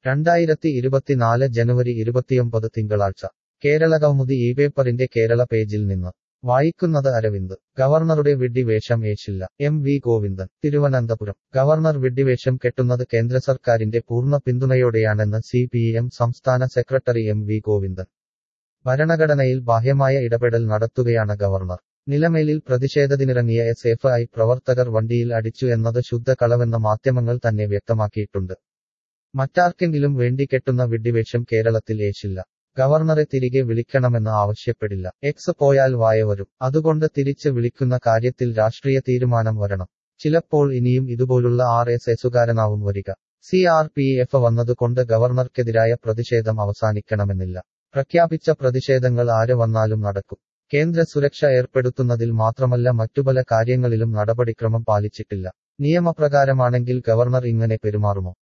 രണ്ടായിരത്തി ഇരുപത്തിനാല് ജനുവരി ഇരുപത്തിയൊമ്പത് തിങ്കളാഴ്ച കേരളകൗമുദി ഈ പേപ്പറിന്റെ കേരള പേജിൽ നിന്ന് വായിക്കുന്നത് അരവിന്ദ് ഗവർണറുടെ വിഡ്ഢിവേഷം ഏശില്ല M V Govindan Thiruvananthapuram governor വിഡ്ഢിവേഷം കെട്ടുന്നത് കേന്ദ്ര സർക്കാരിന്റെ പൂർണ്ണ പിന്തുണയോടെയാണെന്ന് സി പി എം സംസ്ഥാന സെക്രട്ടറി എം വി ഗോവിന്ദൻ ഭരണഘടനയിൽ ബാഹ്യമായ ഇടപെടൽ നടത്തുകയാണ് ഗവർണർ നിലമേലിൽ പ്രതിഷേധത്തിനിറങ്ങിയ എസ് എഫ് ഐ പ്രവർത്തകർ വണ്ടിയിൽ അടിച്ചു എന്നത് ശുദ്ധ കളവെന്ന് മാധ്യമങ്ങൾ തന്നെ വ്യക്തമാക്കിയിട്ടുണ്ട് മറ്റാർക്കെങ്കിലും വേണ്ടി കെട്ടുന്ന വിഡ്ഢിവേഷം കേരളത്തിൽ ഏശില്ല ഗവർണറെ തിരികെ വിളിക്കണമെന്ന് ആവശ്യപ്പെടില്ല എക്സ് പോയാൽ വായ വരും അതുകൊണ്ട് തിരിച്ച് വിളിക്കുന്ന കാര്യത്തിൽ രാഷ്ട്രീയ തീരുമാനം വരണം ചിലപ്പോൾ ഇനിയും ഇതുപോലുള്ള ആർ എസ് എസുകാരനാവും വരിക സി ആർ പി എഫ് വന്നതുകൊണ്ട് ഗവർണർക്കെതിരായ പ്രതിഷേധം അവസാനിക്കണമെന്നില്ല പ്രഖ്യാപിച്ച പ്രതിഷേധങ്ങൾ ആര് വന്നാലും നടക്കും കേന്ദ്ര സുരക്ഷ ഏർപ്പെടുത്തുന്നതിൽ മാത്രമല്ല മറ്റു പല കാര്യങ്ങളിലും നടപടിക്രമം പാലിച്ചിട്ടില്ല നിയമപ്രകാരമാണെങ്കിൽ ഗവർണർ ഇങ്ങനെ പെരുമാറുമോ